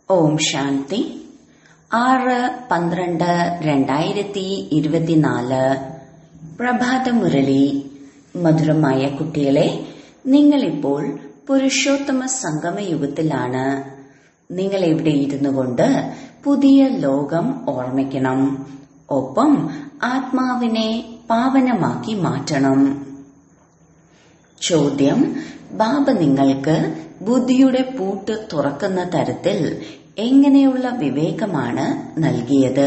ഓം ശാന്തി ആറ് പന്ത്രണ്ട് രണ്ടായിരത്തി ഇരുപത്തിനാല് പ്രഭാതമുരളി മധുരമായ കുട്ടികളെ നിങ്ങളിപ്പോൾ പുരുഷോത്തമ സംഗമയുഗത്തിലാണ് നിങ്ങൾ ഇവിടെ ഇരുന്നു കൊണ്ട് പുതിയ ലോകം ഓർമ്മിക്കണം ഒപ്പം ആത്മാവിനെ പാവനമാക്കി മാറ്റണം ചോദ്യം ബാബ നിങ്ങൾക്ക് ബുദ്ധിയുടെ പൂട്ട് തുറക്കുന്ന തരത്തിൽ എങ്ങനെയുള്ള വിവേകമാണ് നൽകിയത്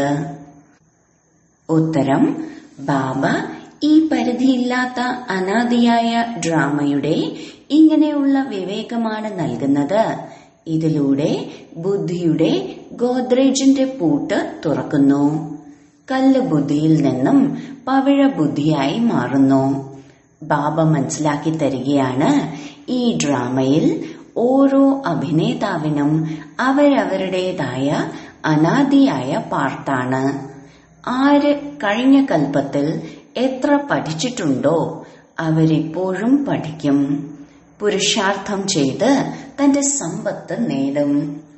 ഉത്തരം ബാബ ഈ പരിധിയില്ലാത്ത അനാദിയായ ഡ്രാമയുടെ ഇങ്ങനെയുള്ള വിവേകമാണ് നൽകുന്നത് ഇതിലൂടെ ബുദ്ധിയുടെ ഗോദ്രേജിന്റെ പൂട്ട് തുറക്കുന്നു കല്ല് ബുദ്ധിയിൽ നിന്നും പവിഴ ബുദ്ധിയായി മാറുന്നു ബാബ മനസ്സിലാക്കി തരികയാണ് ഈ ഡ്രാമയിൽ ഓരോ അഭിനേതാവിനും അവരവരുടേതായ അനാദിയായ പാർട്ടാണ് ആര് കഴിഞ്ഞ കൽപ്പത്തിൽ എത്ര പഠിച്ചിട്ടുണ്ടോ അവരിപ്പോഴും പഠിക്കും പുരുഷാർത്ഥം ചെയ്ത് തന്റെ സമ്പത്ത് നേടും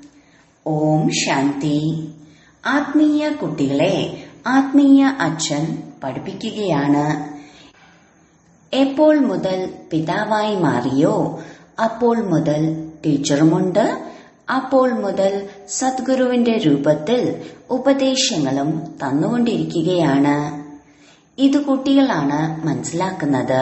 ഓം ശാന്തി ആത്മീയ കുട്ടികളെ ആത്മീയ അച്ഛൻ പഠിപ്പിക്കുകയാണ് എപ്പോൾ മുതൽ പിതാവായി മാറിയോ അപ്പോൾ മുതൽ ടീച്ചറുമുണ്ട് അപ്പോൾ മുതൽ സദ്ഗുരുവിന്റെ രൂപത്തിൽ ഉപദേശങ്ങളും തന്നുകൊണ്ടിരിക്കുകയാണ് ഇത് കുട്ടികളാണ് മനസ്സിലാക്കുന്നത്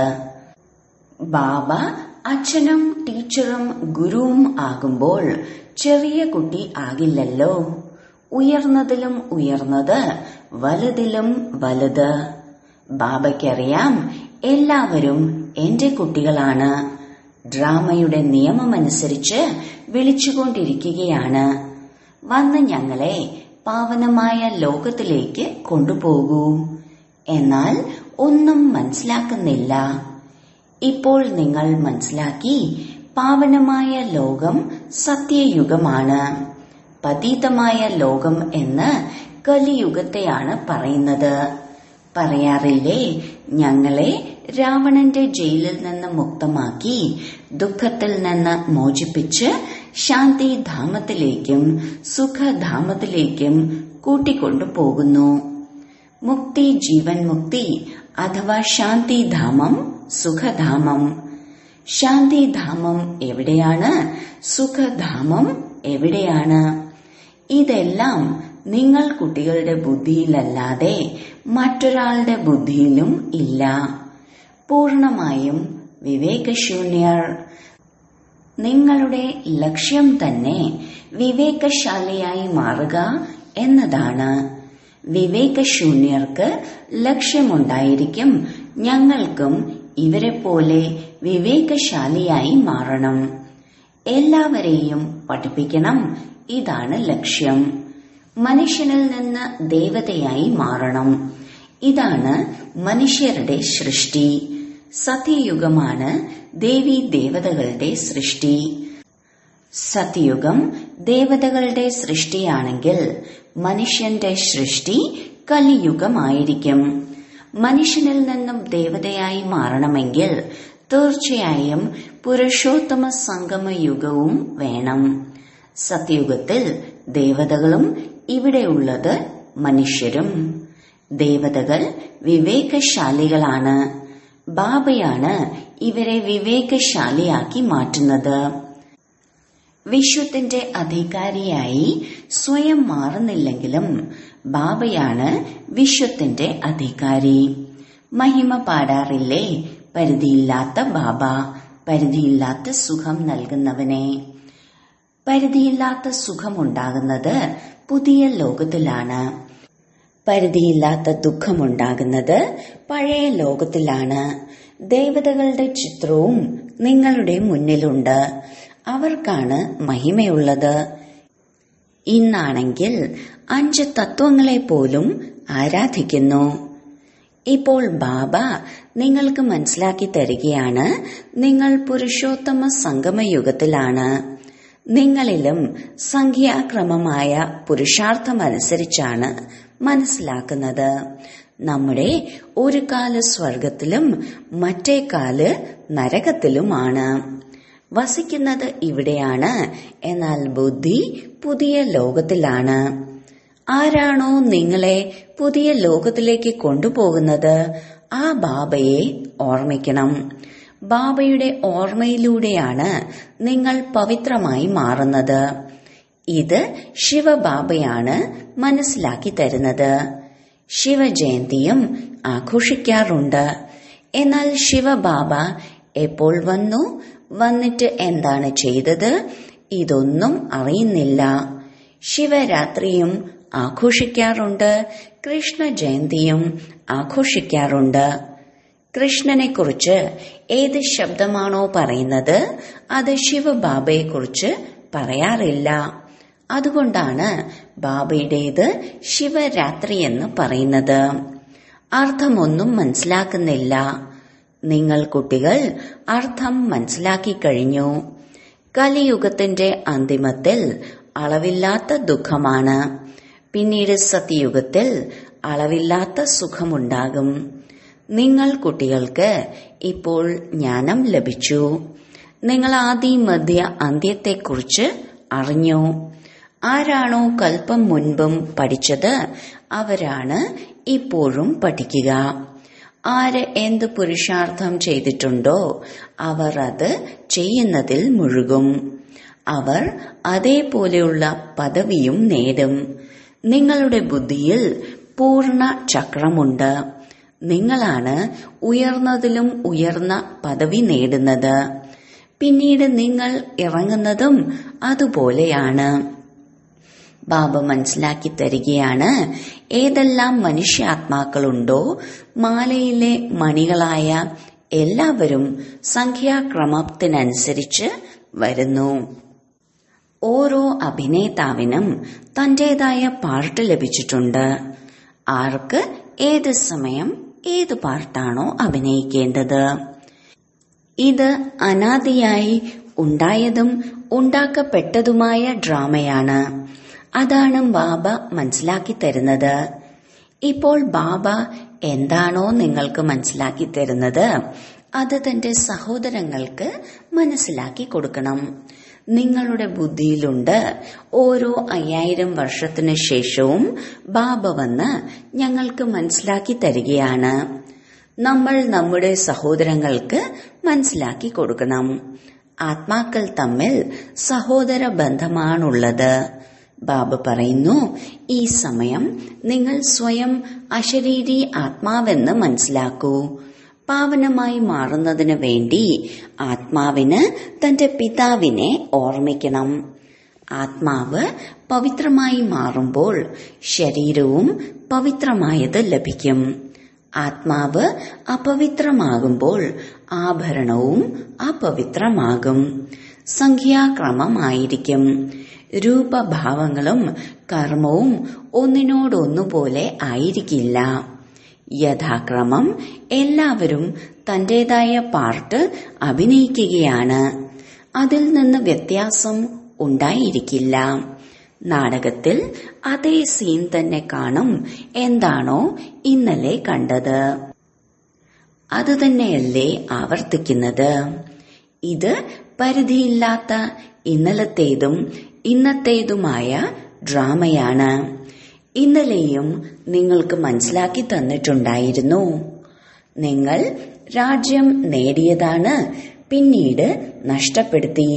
ബാബ അച്ഛനും ടീച്ചറും ഗുരുവും ആകുമ്പോൾ ചെറിയ കുട്ടി ആകില്ലല്ലോ ഉയർന്നതിലും ഉയർന്നത് വലുതിലും വലുത് ബാബയ്ക്കറിയാം എല്ലാവരും എന്റെ കുട്ടികളാണ് ഡ്രാമയുടെ നിയമമനുസരിച്ച് വിളിച്ചുകൊണ്ടിരിക്കുകയാണ് വന്ന് ഞങ്ങളെ പാവനമായ ലോകത്തിലേക്ക് കൊണ്ടുപോകൂ എന്നാൽ ഒന്നും മനസ്സിലാക്കുന്നില്ല ഇപ്പോൾ നിങ്ങൾ മനസ്സിലാക്കി പാവനമായ ലോകം സത്യയുഗമാണ് പതീതമായ ലോകം എന്ന് കലിയുഗത്തെയാണ് പറയുന്നത് പറയാറില്ലേ ഞങ്ങളെ രാവണന്റെ ജയിലിൽ നിന്ന് മുക്തമാക്കി ദുഃഖത്തിൽ നിന്ന് മോചിപ്പിച്ച് ശാന്തിധാമത്തിലേക്കും സുഖധാമത്തിലേക്കും കൂട്ടിക്കൊണ്ടു പോകുന്നു മുക്തി ജീവൻ മുക്തി അഥവാ ശാന്തിധാമം സുഖധാമം ശാന്തിധാമം എവിടെയാണ് സുഖധാമം എവിടെയാണ് ഇതെല്ലാം നിങ്ങൾ കുട്ടികളുടെ ബുദ്ധിയിലല്ലാതെ മറ്റൊരാളുടെ ബുദ്ധിയിലും ഇല്ല പൂർണമായും വിവേകശൂന്യർ നിങ്ങളുടെ ലക്ഷ്യം തന്നെ വിവേകശാലിയായി മാറുക എന്നതാണ് വിവേകശൂന്യർക്ക് ലക്ഷ്യമുണ്ടായിരിക്കും ഞങ്ങൾക്കും ഇവരെ പോലെ വിവേകശാലിയായി മാറണം എല്ലാവരെയും പഠിപ്പിക്കണം ഇതാണ് ലക്ഷ്യം മനുഷ്യനിൽ നിന്ന് ദേവതയായി മാറണം ഇതാണ് മനുഷ്യരുടെ സൃഷ്ടി സത്യയുഗമാണ് ദേവി ദേവതകളുടെ സൃഷ്ടി സത്യയുഗം ദേവതകളുടെ സൃഷ്ടിയാണെങ്കിൽ മനുഷ്യന്റെ സൃഷ്ടി കലിയുഗമായിരിക്കും മനുഷ്യനിൽ നിന്നും ദേവതയായി മാറണമെങ്കിൽ തീർച്ചയായും പുരുഷോത്തമ സംഗമയുഗവും വേണം സത്യയുഗത്തിൽ ദേവതകളും ഇവിടെയുള്ളത് മനുഷ്യരും ദേവതകൾ വിവേകശാലികളാണ് ബാബയാണ് ഇവരെ വിവേകശാലിയാക്കി മാറ്റുന്നത് വിശ്വത്തിന്റെ അധികാരിയായി സ്വയം മാറുന്നില്ലെങ്കിലും ബാബയാണ് വിശ്വത്തിന്റെ അധികാരി മഹിമ പാടാറില്ലേ പരിധിയില്ലാത്ത ബാബ പരിധിയില്ലാത്ത സുഖം നൽകുന്നവനെ പരിധിയില്ലാത്ത സുഖമുണ്ടാകുന്നത് പുതിയ ലോകത്തിലാണ് പരിധിയില്ലാത്ത ദുഃഖമുണ്ടാകുന്നത് പഴയ ലോകത്തിലാണ് ദേവതകളുടെ ചിത്രവും നിങ്ങളുടെ മുന്നിലുണ്ട് അവർക്കാണ് മഹിമയുള്ളത് ഇന്നാണെങ്കിൽ അഞ്ച് തത്വങ്ങളെ പോലും ആരാധിക്കുന്നു ഇപ്പോൾ ബാബ നിങ്ങൾക്ക് മനസ്സിലാക്കി തരികയാണ് നിങ്ങൾ പുരുഷോത്തമ സംഗമയുഗത്തിലാണ് നിങ്ങളിലും സംഖ്യാക്രമമായ പുരുഷാർത്ഥമനുസരിച്ചാണ് മനസ്സിലാക്കുന്നത് നമ്മുടെ ഒരു കാല് സ്വർഗത്തിലും മറ്റേ കാല് നരകത്തിലുമാണ് വസിക്കുന്നത് ഇവിടെയാണ് എന്നാൽ ബുദ്ധി പുതിയ ലോകത്തിലാണ് ആരാണോ നിങ്ങളെ പുതിയ ലോകത്തിലേക്ക് കൊണ്ടുപോകുന്നത് ആ ബാബയെ ഓർമ്മിക്കണം ബാബയുടെ ഓർമ്മയിലൂടെയാണ് നിങ്ങൾ പവിത്രമായി മാറുന്നത് ഇത് ശിവബാബയാണ് മനസ്സിലാക്കി തരുന്നത് ശിവജയന്തിയും ആഘോഷിക്കാറുണ്ട് എന്നാൽ ശിവബാബ എപ്പോൾ വന്നു വന്നിട്ട് എന്താണ് ചെയ്തത് ഇതൊന്നും അറിയുന്നില്ല ശിവരാത്രിയും ആഘോഷിക്കാറുണ്ട് കൃഷ്ണ ജയന്തിയും ആഘോഷിക്കാറുണ്ട് കൃഷ്ണനെ കുറിച്ച് ഏത് ശബ്ദമാണോ പറയുന്നത് അത് ശിവബാബയെക്കുറിച്ച് പറയാറില്ല അതുകൊണ്ടാണ് ബാബയുടേത് ശിവരാത്രി എന്ന് പറയുന്നത് അർത്ഥമൊന്നും മനസ്സിലാക്കുന്നില്ല നിങ്ങൾ കുട്ടികൾ അർത്ഥം മനസ്സിലാക്കി കഴിഞ്ഞു കലിയുഗത്തിന്റെ അന്തിമത്തിൽ അളവില്ലാത്ത ദുഃഖമാണ് പിന്നീട് സത്യയുഗത്തിൽ അളവില്ലാത്ത സുഖമുണ്ടാകും നിങ്ങൾ കുട്ടികൾക്ക് ഇപ്പോൾ ജ്ഞാനം ലഭിച്ചു നിങ്ങൾ ആദി മധ്യ അന്ത്യത്തെക്കുറിച്ച് അറിഞ്ഞു ആരാണോ കൽപ്പം മുൻപും പഠിച്ചത് അവരാണ് ഇപ്പോഴും പഠിക്കുക ആര് എന്ത് പുരുഷാർത്ഥം ചെയ്തിട്ടുണ്ടോ അവർ അത് ചെയ്യുന്നതിൽ മുഴുകും അവർ അതേപോലെയുള്ള പദവിയും നേടും നിങ്ങളുടെ ബുദ്ധിയിൽ പൂർണ്ണ ചക്രമുണ്ട് നിങ്ങളാണ് ഉയർന്നതിലും ഉയർന്ന പദവി നേടുന്നത് പിന്നീട് നിങ്ങൾ ഇറങ്ങുന്നതും അതുപോലെയാണ് ബാബ മനസ്സിലാക്കി തരികയാണ് ഏതെല്ലാം മനുഷ്യാത്മാക്കളുണ്ടോ മാലയിലെ മണികളായ എല്ലാവരും സംഖ്യാക്രമത്തിനനുസരിച്ച് വരുന്നു ഓരോ അഭിനേതാവിനും തന്റേതായ പാർട്ട് ലഭിച്ചിട്ടുണ്ട് ആർക്ക് ഏത് സമയം ഏത് പാർട്ടാണോ അഭിനയിക്കേണ്ടത് ഇത് അനാദിയായി ഉണ്ടായതും ഉണ്ടാക്കപ്പെട്ടതുമായ ഡ്രാമയാണ് അതാണ് ബാബ മനസ്സിലാക്കി തരുന്നത് ഇപ്പോൾ ബാബ എന്താണോ നിങ്ങൾക്ക് മനസ്സിലാക്കി തരുന്നത് അത് തന്റെ സഹോദരങ്ങൾക്ക് മനസ്സിലാക്കി കൊടുക്കണം നിങ്ങളുടെ ബുദ്ധിയിലുണ്ട് ഓരോ അയ്യായിരം വർഷത്തിനു ശേഷവും ബാബ വന്ന് ഞങ്ങൾക്ക് മനസ്സിലാക്കി തരികയാണ് നമ്മൾ നമ്മുടെ സഹോദരങ്ങൾക്ക് മനസ്സിലാക്കി കൊടുക്കണം ആത്മാക്കൾ തമ്മിൽ സഹോദര ബന്ധമാണുള്ളത് ബാബ പറയുന്നു ഈ സമയം നിങ്ങൾ സ്വയം അശരീരി ആത്മാവെന്ന് മനസ്സിലാക്കൂ പാവനമായി മാറുന്നതിന് വേണ്ടി ആത്മാവിന് തന്റെ പിതാവിനെ ഓർമ്മിക്കണം ആത്മാവ് പവിത്രമായി മാറുമ്പോൾ ശരീരവും പവിത്രമായത് ലഭിക്കും ആത്മാവ് അപവിത്രമാകുമ്പോൾ ആഭരണവും അപവിത്രമാകും സംഖ്യാക്രമമായിരിക്കും രൂപഭാവങ്ങളും കർമ്മവും ഒന്നിനോടൊന്നുപോലെ ആയിരിക്കില്ല യഥാക്രമം എല്ലാവരും തന്റേതായ പാർട്ട് അഭിനയിക്കുകയാണ് അതിൽ നിന്ന് വ്യത്യാസം ഉണ്ടായിരിക്കില്ല നാടകത്തിൽ അതേ സീൻ തന്നെ കാണും എന്താണോ ഇന്നലെ കണ്ടത് അതുതന്നെയല്ലേ ആവർത്തിക്കുന്നത് ഇത് പരിധിയില്ലാത്ത ഇന്നലത്തേതും ഇന്നത്തേതുമായ ഡ്രാമയാണ് ഇന്നലെയും നിങ്ങൾക്ക് മനസ്സിലാക്കി തന്നിട്ടുണ്ടായിരുന്നു നിങ്ങൾ രാജ്യം നേടിയതാണ് പിന്നീട് നഷ്ടപ്പെടുത്തി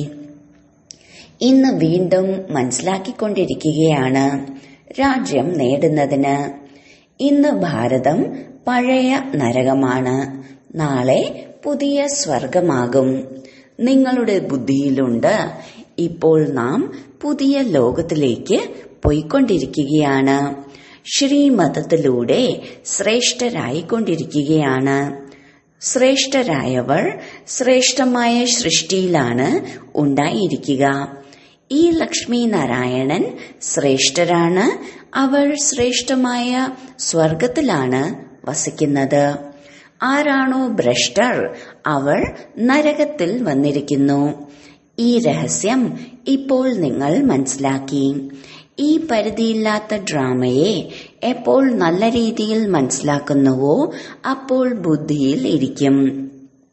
ഇന്ന് വീണ്ടും മനസ്സിലാക്കിക്കൊണ്ടിരിക്കുകയാണ് രാജ്യം നേടുന്നതിന് ഇന്ന് ഭാരതം പഴയ നരകമാണ് നാളെ പുതിയ സ്വർഗമാകും നിങ്ങളുടെ ബുദ്ധിയിലുണ്ട് ഇപ്പോൾ നാം പുതിയ ലോകത്തിലേക്ക് പോയിക്കൊണ്ടിരിക്കുകയാണ് ശ്രീമതത്തിലൂടെ ശ്രേഷ്ഠരായിക്കൊണ്ടിരിക്കുകയാണ് ശ്രേഷ്ഠരായവർ ശ്രേഷ്ഠമായ സൃഷ്ടിയിലാണ് ഉണ്ടായിരിക്കുക ഈ ലക്ഷ്മി നാരായണൻ ശ്രേഷ്ഠരാണ് അവർ ശ്രേഷ്ഠമായ സ്വർഗത്തിലാണ് വസിക്കുന്നത് ആരാണോ ഭ്രഷ്ടർ അവർ നരകത്തിൽ വന്നിരിക്കുന്നു ഈ രഹസ്യം ഇപ്പോൾ നിങ്ങൾ മനസ്സിലാക്കി ഈ പരിധിയില്ലാത്ത ഡ്രാമയെ എപ്പോൾ നല്ല രീതിയിൽ മനസ്സിലാക്കുന്നുവോ അപ്പോൾ ബുദ്ധിയിൽ ഇരിക്കും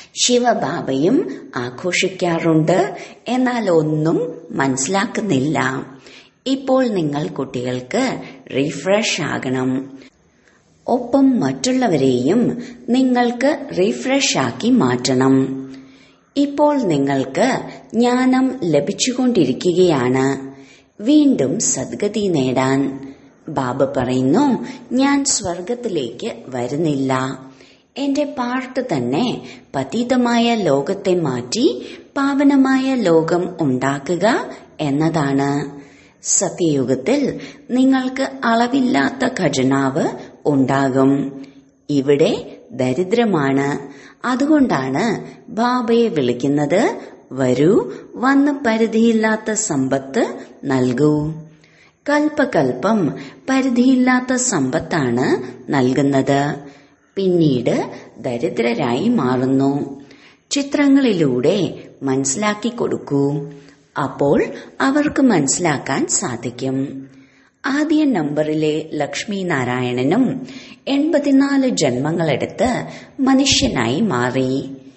ശിവബാബയും ആഘോഷിക്കാറുണ്ട് എന്നാൽ ഒന്നും മനസ്സിലാക്കുന്നില്ല ഇപ്പോൾ നിങ്ങൾ കുട്ടികൾക്ക് റീഫ്രഷ് ആകണം ഒപ്പം മറ്റുള്ളവരെയും നിങ്ങൾക്ക് റീഫ്രഷ് ആക്കി മാറ്റണം ഇപ്പോൾ നിങ്ങൾക്ക് ജ്ഞാനം ലഭിച്ചുകൊണ്ടിരിക്കുകയാണ് വീണ്ടും സദ്ഗതി നേടാൻ ബാബ പറയുന്നു ഞാൻ സ്വർഗത്തിലേക്ക് വരുന്നില്ല എന്റെ പാർട്ട് തന്നെ പതീതമായ ലോകത്തെ മാറ്റി പാവനമായ ലോകം ഉണ്ടാക്കുക എന്നതാണ് സത്യയുഗത്തിൽ നിങ്ങൾക്ക് അളവില്ലാത്ത ഖജനാവ് ഉണ്ടാകും ഇവിടെ ദരിദ്രമാണ് അതുകൊണ്ടാണ് ബാബയെ വിളിക്കുന്നത് വരൂ വന്ന് പരിധിയില്ലാത്ത സമ്പത്ത് നൽകൂ കൽപ്പകൽപ്പം പരിധിയില്ലാത്ത സമ്പത്താണ് നൽകുന്നത് പിന്നീട് ദരിദ്രരായി മാറുന്നു ചിത്രങ്ങളിലൂടെ മനസ്സിലാക്കി കൊടുക്കൂ അപ്പോൾ അവർക്ക് മനസ്സിലാക്കാൻ സാധിക്കും ആദ്യ നമ്പറിലെ ലക്ഷ്മി നാരായണനും എൺപത്തിനാല് ജന്മങ്ങളെടുത്ത് മനുഷ്യനായി മാറി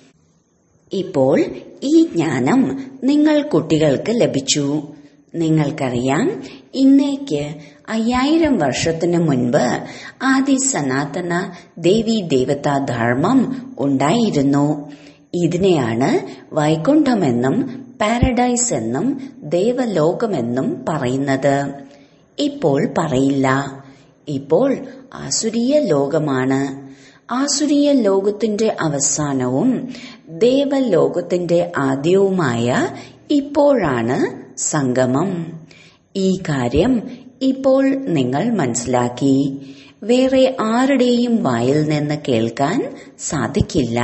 ഇപ്പോൾ ഈ ജ്ഞാനം നിങ്ങൾ കുട്ടികൾക്ക് ലഭിച്ചു നിങ്ങൾക്കറിയാം ഇന്നേക്ക് അയ്യായിരം വർഷത്തിനു മുൻപ് ആദി സനാതന ദേവി ദേവതാ ധർമ്മം ഉണ്ടായിരുന്നു ഇതിനെയാണ് വൈകുണ്ഠമെന്നും പാരഡൈസ് എന്നും ദേവലോകമെന്നും പറയുന്നത് ഇപ്പോൾ പറയില്ല ഇപ്പോൾ ആസുരീയ ലോകമാണ് ആസുരീയ ലോകത്തിന്റെ അവസാനവും ദേവലോകത്തിന്റെ ആദ്യവുമായ ഇപ്പോഴാണ് സംഗമം ഈ കാര്യം ഇപ്പോൾ നിങ്ങൾ മനസ്സിലാക്കി വേറെ ആരുടെയും വായിൽ നിന്ന് കേൾക്കാൻ സാധിക്കില്ല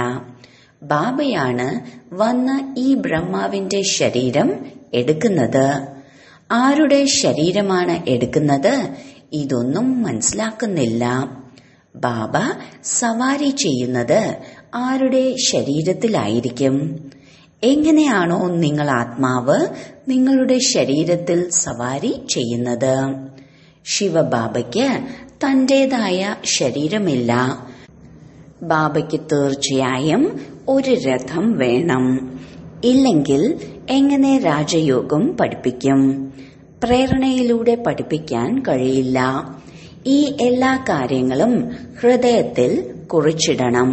ബാബയാണ് വന്ന് ഈ ബ്രഹ്മാവിന്റെ ശരീരം എടുക്കുന്നത് ആരുടെ ശരീരമാണ് എടുക്കുന്നത് ഇതൊന്നും മനസ്സിലാക്കുന്നില്ല ബാബ സവാരി ചെയ്യുന്നത് ആരുടെ ശരീരത്തിലായിരിക്കും എങ്ങനെയാണോ നിങ്ങൾ ആത്മാവ് നിങ്ങളുടെ ശരീരത്തിൽ സവാരി ചെയ്യുന്നത് ശിവബാബയ്ക്ക് തന്റേതായ ശരീരമില്ല ബാബയ്ക്ക് തീർച്ചയായും ഒരു രഥം വേണം ഇല്ലെങ്കിൽ എങ്ങനെ രാജയോഗം പഠിപ്പിക്കും പ്രേരണയിലൂടെ പഠിപ്പിക്കാൻ കഴിയില്ല ഈ എല്ലാ കാര്യങ്ങളും ഹൃദയത്തിൽ കുറിച്ചിടണം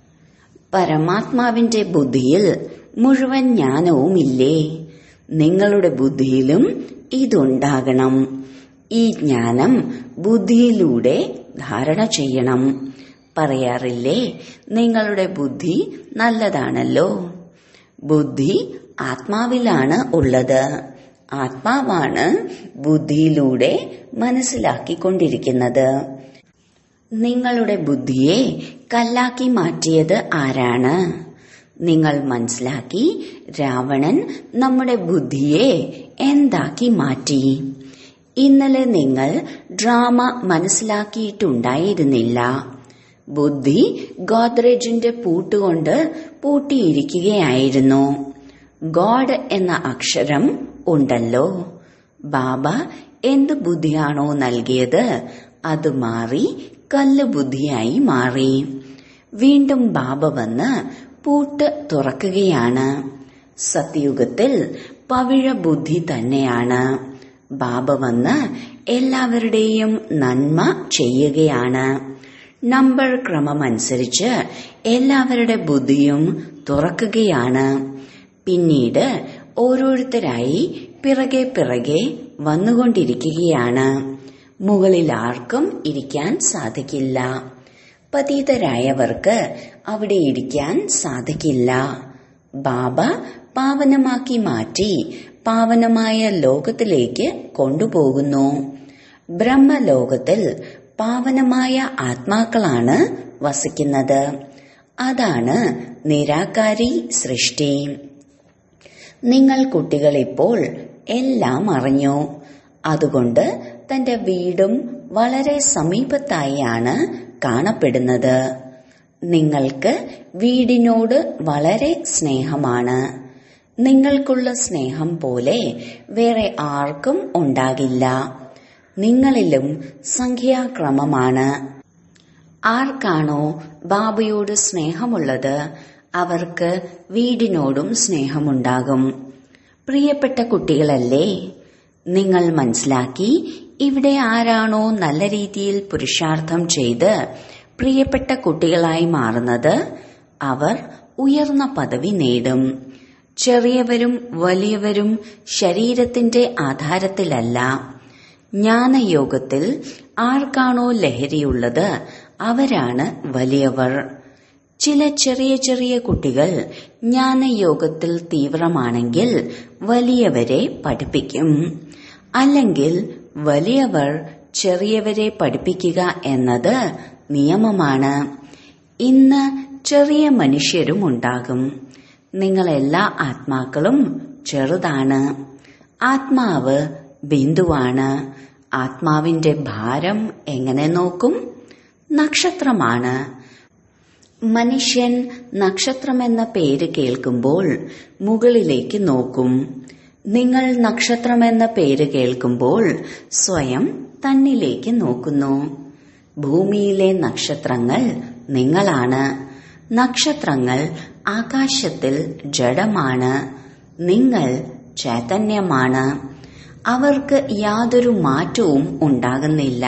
പരമാത്മാവിന്റെ ബുദ്ധിയിൽ മുഴുവൻ ജ്ഞാനവുമില്ലേ നിങ്ങളുടെ ബുദ്ധിയിലും ഇതുണ്ടാകണം ഈ ജ്ഞാനം ബുദ്ധിയിലൂടെ ധാരണ ചെയ്യണം പറയാറില്ലേ നിങ്ങളുടെ ബുദ്ധി നല്ലതാണല്ലോ ബുദ്ധി ആത്മാവിലാണ് ഉള്ളത് ആത്മാവാണ് ബുദ്ധിയിലൂടെ മനസ്സിലാക്കിക്കൊണ്ടിരിക്കുന്നത് നിങ്ങളുടെ ബുദ്ധിയെ കല്ലാക്കി മാറ്റിയത് ആരാണ് നിങ്ങൾ മനസ്സിലാക്കി രാവണൻ നമ്മുടെ ബുദ്ധിയെ എന്താക്കി മാറ്റി ഇന്നലെ നിങ്ങൾ ഡ്രാമ മനസ്സിലാക്കിയിട്ടുണ്ടായിരുന്നില്ല ബുദ്ധി ഗോദ്രേജിന്റെ പൂട്ടുകൊണ്ട് പൂട്ടിയിരിക്കുകയായിരുന്നു ഗോഡ് എന്ന അക്ഷരം ഉണ്ടല്ലോ ബാബ എന്ത് ബുദ്ധിയാണോ നൽകിയത് അത് മാറി കല്ല് ബുദ്ധിയായി മാറി വീണ്ടും ബാബ വന്ന് പൂട്ട് തുറക്കുകയാണ് സത്യുഗത്തിൽ പവിഴ ബുദ്ധി തന്നെയാണ് ബാബ വന്ന് എല്ലാവരുടെയും നന്മ ചെയ്യുകയാണ് നമ്പർ ക്രമമനുസരിച്ച് എല്ലാവരുടെ ബുദ്ധിയും തുറക്കുകയാണ് പിന്നീട് ഓരോരുത്തരായി പിറകെ പിറകെ വന്നുകൊണ്ടിരിക്കുകയാണ് മുകളിൽ ആർക്കും ഇരിക്കാൻ സാധിക്കില്ല പതീതരായവർക്ക് അവിടെ ഇരിക്കാൻ സാധിക്കില്ല ബാബ പാവനമാക്കി മാറ്റി പാവനമായ ലോകത്തിലേക്ക് കൊണ്ടുപോകുന്നു ബ്രഹ്മലോകത്തിൽ പാവനമായ ആത്മാക്കളാണ് വസിക്കുന്നത് അതാണ് നിരാകാരി സൃഷ്ടി നിങ്ങൾ കുട്ടികൾ ഇപ്പോൾ എല്ലാം അറിഞ്ഞു അതുകൊണ്ട് തന്റെ വീടും വളരെ സമീപത്തായാണ് കാണപ്പെടുന്നത് നിങ്ങൾക്ക് വീടിനോട് വളരെ സ്നേഹമാണ് നിങ്ങൾക്കുള്ള സ്നേഹം പോലെ വേറെ ആർക്കും ഉണ്ടാകില്ല നിങ്ങളിലും സംഖ്യാക്രമമാണ് ആർക്കാണോ ബാബയോട് സ്നേഹമുള്ളത് അവർക്ക് വീടിനോടും സ്നേഹമുണ്ടാകും പ്രിയപ്പെട്ട കുട്ടികളല്ലേ നിങ്ങൾ മനസ്സിലാക്കി ഇവിടെ ആരാണോ നല്ല രീതിയിൽ പുരുഷാർത്ഥം ചെയ്ത് പ്രിയപ്പെട്ട കുട്ടികളായി മാറുന്നത് അവർ ഉയർന്ന പദവി നേടും ചെറിയവരും വലിയവരും ശരീരത്തിന്റെ ആധാരത്തിലല്ല ജ്ഞാനയോഗത്തിൽ ആർക്കാണോ ലഹരിയുള്ളത് അവരാണ് വലിയവർ ചില ചെറിയ ചെറിയ കുട്ടികൾ ജ്ഞാനയോഗത്തിൽ തീവ്രമാണെങ്കിൽ വലിയവരെ പഠിപ്പിക്കും അല്ലെങ്കിൽ വലിയവർ ചെറിയവരെ പഠിപ്പിക്കുക എന്നത് നിയമമാണ് ഇന്ന് ചെറിയ മനുഷ്യരും ഉണ്ടാകും നിങ്ങളെല്ലാ ആത്മാക്കളും ചെറുതാണ് ആത്മാവ് ബിന്ദുവാണ് ആത്മാവിന്റെ ഭാരം എങ്ങനെ നോക്കും നക്ഷത്രമാണ് മനുഷ്യൻ നക്ഷത്രമെന്ന പേര് കേൾക്കുമ്പോൾ മുകളിലേക്ക് നോക്കും നിങ്ങൾ നക്ഷത്രമെന്ന പേര് കേൾക്കുമ്പോൾ സ്വയം തന്നിലേക്ക് നോക്കുന്നു ഭൂമിയിലെ നക്ഷത്രങ്ങൾ നിങ്ങളാണ് നക്ഷത്രങ്ങൾ ആകാശത്തിൽ ജഡമാണ് നിങ്ങൾ ചൈതന്യമാണ് അവർക്ക് യാതൊരു മാറ്റവും ഉണ്ടാകുന്നില്ല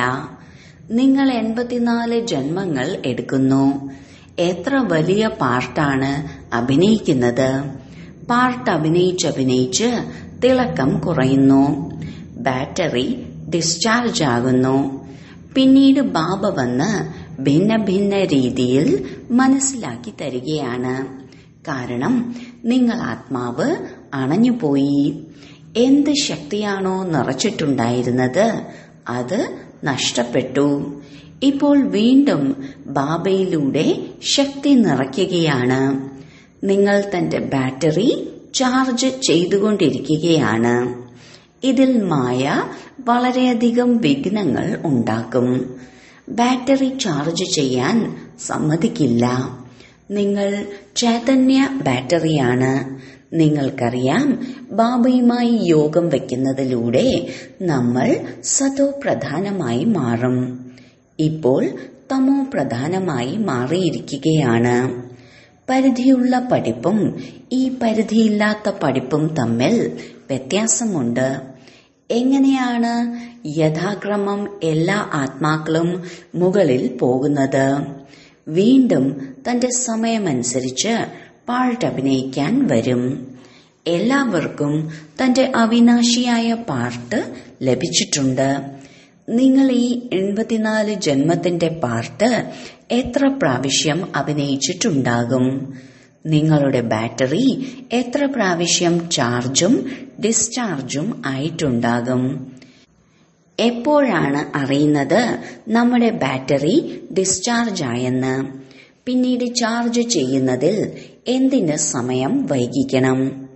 നിങ്ങൾ എൺപത്തിനാല് ജന്മങ്ങൾ എടുക്കുന്നു എത്ര വലിയ പാർട്ടാണ് അഭിനയിക്കുന്നത് പാർട്ട് അഭിനയിച്ചഭിനയിച്ച് തിളക്കം കുറയുന്നു ബാറ്ററി ഡിസ്ചാർജ് ആകുന്നു പിന്നീട് ബാബ വന്ന് ഭിന്ന ഭിന്ന രീതിയിൽ മനസ്സിലാക്കി തരികയാണ് കാരണം നിങ്ങൾ ആത്മാവ് അണഞ്ഞുപോയി എന്ത് ശക്തിയാണോ നിറച്ചിട്ടുണ്ടായിരുന്നത് അത് നഷ്ടപ്പെട്ടു ഇപ്പോൾ വീണ്ടും ബാബയിലൂടെ ശക്തി നിറയ്ക്കുകയാണ് നിങ്ങൾ തന്റെ ബാറ്ററി ചാർജ് ചെയ്തുകൊണ്ടിരിക്കുകയാണ് ഇതിൽ മായ വളരെയധികം വിഘ്നങ്ങൾ ഉണ്ടാക്കും ബാറ്ററി ചാർജ് ചെയ്യാൻ സമ്മതിക്കില്ല നിങ്ങൾ ചൈതന്യ ബാറ്ററിയാണ് നിങ്ങൾക്കറിയാം ബാബയുമായി യോഗം വയ്ക്കുന്നതിലൂടെ നമ്മൾ സതോ പ്രധാനമായി മാറും ഇപ്പോൾ തമോ പ്രധാനമായി മാറിയിരിക്കുകയാണ് പരിധിയുള്ള പഠിപ്പും ഈ പരിധിയില്ലാത്ത പഠിപ്പും തമ്മിൽ വ്യത്യാസമുണ്ട് എങ്ങനെയാണ് യഥാക്രമം എല്ലാ ആത്മാക്കളും മുകളിൽ പോകുന്നത് വീണ്ടും തന്റെ സമയമനുസരിച്ച് പാർട്ട് അഭിനയിക്കാൻ വരും എല്ലാവർക്കും തന്റെ അവിനാശിയായ പാർട്ട് ലഭിച്ചിട്ടുണ്ട് നിങ്ങൾ ഈ എൺപത്തിനാല് ജന്മത്തിന്റെ പാർട്ട് എത്ര പ്രാവശ്യം അഭിനയിച്ചിട്ടുണ്ടാകും നിങ്ങളുടെ ബാറ്ററി എത്ര പ്രാവശ്യം ചാർജും ഡിസ്ചാർജും ആയിട്ടുണ്ടാകും എപ്പോഴാണ് അറിയുന്നത് നമ്മുടെ ബാറ്ററി ഡിസ്ചാർജ് ആയെന്ന് പിന്നീട് ചാർജ് ചെയ്യുന്നതിൽ എന്തിന് സമയം വൈകിക്കണം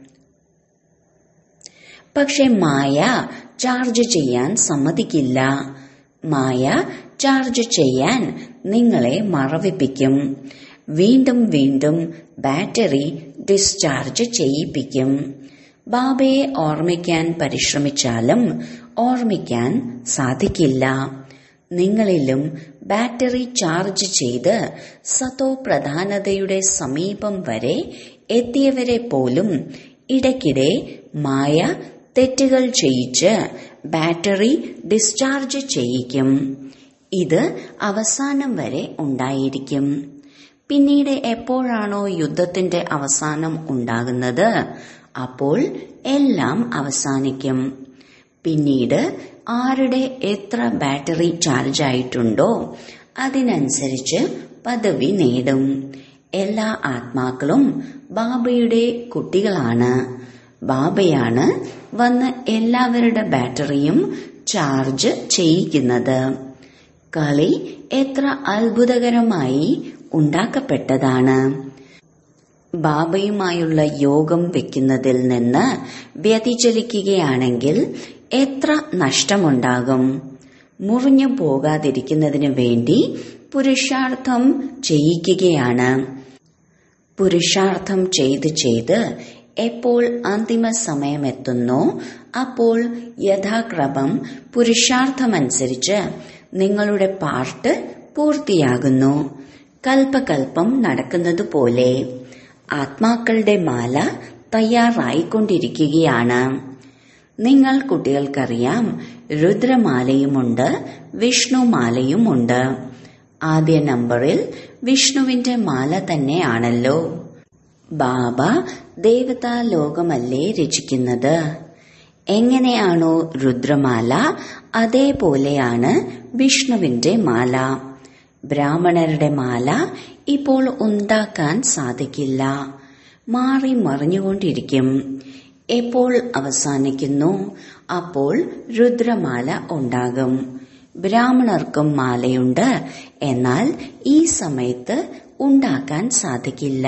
പക്ഷെ മായ ചാർജ് ചെയ്യാൻ സമ്മതിക്കില്ല മായ ചാർജ് ചെയ്യാൻ നിങ്ങളെ മറവിപ്പിക്കും വീണ്ടും വീണ്ടും ബാറ്ററി ഡിസ്ചാർജ് ചെയ്യിപ്പിക്കും ബാബയെ ഓർമ്മിക്കാൻ പരിശ്രമിച്ചാലും ഓർമ്മിക്കാൻ സാധിക്കില്ല നിങ്ങളിലും ബാറ്ററി ചാർജ് ചെയ്ത് സതോ പ്രധാനതയുടെ സമീപം വരെ എത്തിയവരെ പോലും ഇടയ്ക്കിടെ മായ തെറ്റുകൾ ചെയ്യിച്ച് ബാറ്ററി ഡിസ്ചാർജ് ചെയ്യിക്കും ഇത് അവസാനം വരെ ഉണ്ടായിരിക്കും പിന്നീട് എപ്പോഴാണോ യുദ്ധത്തിന്റെ അവസാനം ഉണ്ടാകുന്നത് അപ്പോൾ എല്ലാം അവസാനിക്കും പിന്നീട് ആരുടെ എത്ര ബാറ്ററി ചാർജ് ആയിട്ടുണ്ടോ അതിനനുസരിച്ച് പദവി നേടും എല്ലാ ആത്മാക്കളും ബാബയുടെ കുട്ടികളാണ് ബാബയാണ് വന്ന് എല്ലാവരുടെ ബാറ്ററിയും ചാർജ് ചെയ്യിക്കുന്നത് കളി എത്ര അത്ഭുതകരമായി ഉണ്ടാക്കപ്പെട്ടതാണ് ബാബയുമായുള്ള യോഗം വെക്കുന്നതിൽ നിന്ന് വ്യതിചലിക്കുകയാണെങ്കിൽ എത്ര നഷ്ടമുണ്ടാകും മുറിഞ്ഞു പോകാതിരിക്കുന്നതിന് വേണ്ടി പുരുഷാർത്ഥം ചെയ്യിക്കുകയാണ് പുരുഷാർത്ഥം ചെയ്ത് ചെയ്ത് എപ്പോൾ അന്തിമ സമയമെത്തുന്നോ അപ്പോൾ യഥാക്രമം പുരുഷാർത്ഥമനുസരിച്ച് നിങ്ങളുടെ പാർട്ട് പൂർത്തിയാകുന്നു കൽപ്പകൽപ്പം നടക്കുന്നതുപോലെ ആത്മാക്കളുടെ മാല തയ്യാറായിക്കൊണ്ടിരിക്കുകയാണ് നിങ്ങൾ കുട്ടികൾക്കറിയാം രുദ്രമാലയുമുണ്ട് വിഷ്ണുമാലയുമുണ്ട് ആദ്യ നമ്പറിൽ വിഷ്ണുവിന്റെ മാല തന്നെയാണല്ലോ ബാബ ദേവതാ ലോകമല്ലേ രചിക്കുന്നത് എങ്ങനെയാണോ രുദ്രമാല അതേപോലെയാണ് വിഷ്ണുവിന്റെ മാല ബ്രാഹ്മണരുടെ മാല ഇപ്പോൾ ഉണ്ടാക്കാൻ സാധിക്കില്ല മാറി മറിഞ്ഞുകൊണ്ടിരിക്കും എപ്പോൾ അവസാനിക്കുന്നു അപ്പോൾ രുദ്രമാല ഉണ്ടാകും ബ്രാഹ്മണർക്കും മാലയുണ്ട് എന്നാൽ ഈ സമയത്ത് ഉണ്ടാക്കാൻ സാധിക്കില്ല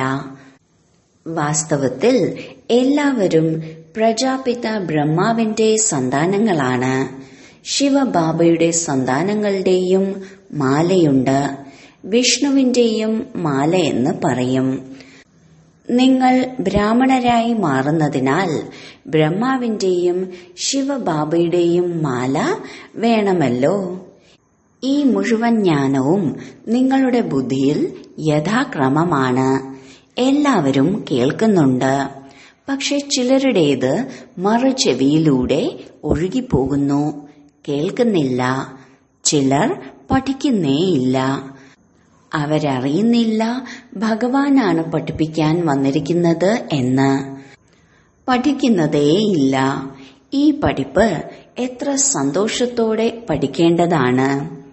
വാസ്തവത്തിൽ എല്ലാവരും പ്രജാപിത ബ്രഹ്മാവിന്റെ സന്താനങ്ങളാണ് ശിവബാബയുടെ സന്താനങ്ങളുടെയും മാലയുണ്ട് വിഷ്ണുവിന്റെയും മാലയെന്ന് പറയും നിങ്ങൾ ബ്രാഹ്മണരായി മാറുന്നതിനാൽ ബ്രഹ്മാവിന്റെയും ശിവബാബയുടെയും മാല വേണമല്ലോ ഈ മുഴുവൻ ജ്ഞാനവും നിങ്ങളുടെ ബുദ്ധിയിൽ യഥാക്രമമാണ് എല്ലാവരും കേൾക്കുന്നുണ്ട് പക്ഷെ ചിലരുടേത് മറുചെവിയിലൂടെ ഒഴുകിപ്പോകുന്നു കേൾക്കുന്നില്ല ചിലർ പഠിക്കുന്നേയില്ല അവരറിയുന്നില്ല ഭഗവാനാണ് പഠിപ്പിക്കാൻ വന്നിരിക്കുന്നത് എന്ന് പഠിക്കുന്നതേയില്ല ഈ പഠിപ്പ് എത്ര സന്തോഷത്തോടെ പഠിക്കേണ്ടതാണ്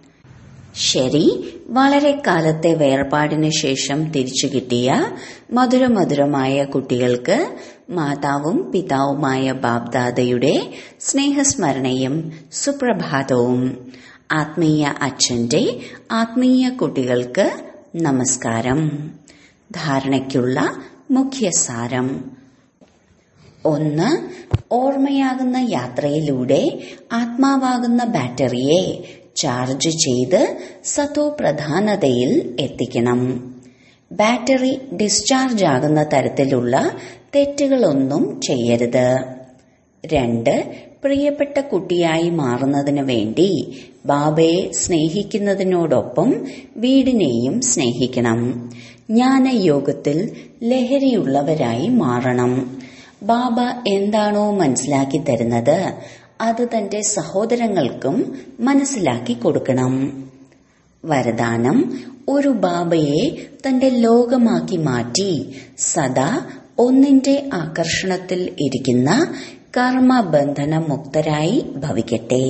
ശരി വളരെ കാലത്തെ വേർപാടിനു ശേഷം തിരിച്ചു കിട്ടിയ മധുരമധുരമായ കുട്ടികൾക്ക് മാതാവും പിതാവുമായ ബാബ്ദാദയുടെ സ്നേഹസ്മരണയും സുപ്രഭാതവും ആത്മീയ അച്ഛന്റെ ആത്മീയ കുട്ടികൾക്ക് നമസ്കാരം ധാരണയ്ക്കുള്ള മുഖ്യസാരം ഒന്ന് ഓർമ്മയാകുന്ന യാത്രയിലൂടെ ആത്മാവാകുന്ന ബാറ്ററിയെ ചാർജ് ചെയ്ത് സത്തോ പ്രധാനതയിൽ എത്തിക്കണം ബാറ്ററി ഡിസ്ചാർജ് ആകുന്ന തരത്തിലുള്ള തെറ്റുകളൊന്നും ചെയ്യരുത് രണ്ട് പ്രിയപ്പെട്ട കുട്ടിയായി മാറുന്നതിന് വേണ്ടി ബാബയെ സ്നേഹിക്കുന്നതിനോടൊപ്പം വീടിനെയും സ്നേഹിക്കണം ജ്ഞാനയോഗത്തിൽ ലഹരിയുള്ളവരായി മാറണം ബാബ എന്താണോ മനസ്സിലാക്കി തരുന്നത് അത് തന്റെ സഹോദരങ്ങൾക്കും മനസ്സിലാക്കി കൊടുക്കണം വരദാനം ഒരു ബാബയെ തന്റെ ലോകമാക്കി മാറ്റി സദാ ഒന്നിന്റെ ആകർഷണത്തിൽ ഇരിക്കുന്ന കർമ്മബന്ധന മുക്തരായി ഭവിക്കട്ടെ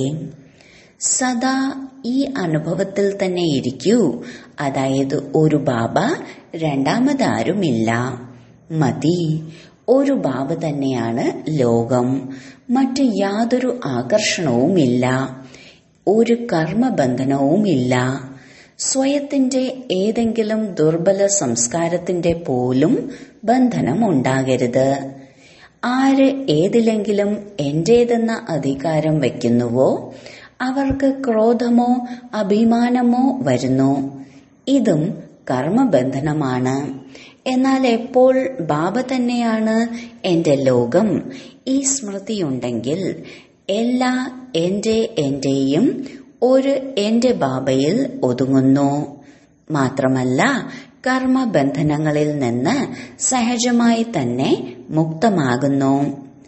സദാ ഈ അനുഭവത്തിൽ തന്നെ ഇരിക്കൂ അതായത് ഒരു ബാബ രണ്ടാമതാരുമില്ല മതി ഒരു ബാബ തന്നെയാണ് ലോകം മറ്റ് യാതൊരു ആകർഷണവുമില്ല ഒരു കർമ്മബന്ധനവുമില്ല സ്വയത്തിന്റെ ഏതെങ്കിലും ദുർബല സംസ്കാരത്തിന്റെ പോലും ബന്ധനം ഉണ്ടാകരുത് ആര് ഏതിലെങ്കിലും എന്റേതെന്ന അധികാരം വയ്ക്കുന്നുവോ അവർക്ക് ക്രോധമോ അഭിമാനമോ വരുന്നു ഇതും കർമ്മബന്ധനമാണ് എന്നാൽ എപ്പോൾ ബാബ തന്നെയാണ് എന്റെ ലോകം ഈ സ്മൃതിയുണ്ടെങ്കിൽ എല്ലാ എന്റെ എന്റെയും ഒരു എന്റെ ബാബയിൽ ഒതുങ്ങുന്നു മാത്രമല്ല കർമ്മബന്ധനങ്ങളിൽ നിന്ന് സഹജമായി തന്നെ മുക്തമാകുന്നു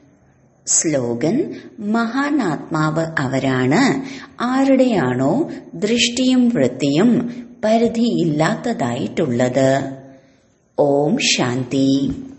സ്ലോഗൻ മഹാനാത്മാവ് അവരാണ് ആരുടെയാണോ ദൃഷ്ടിയും വൃത്തിയും പരിധിയില്ലാത്തതായിട്ടുള്ളത് ഓം ശാന്തി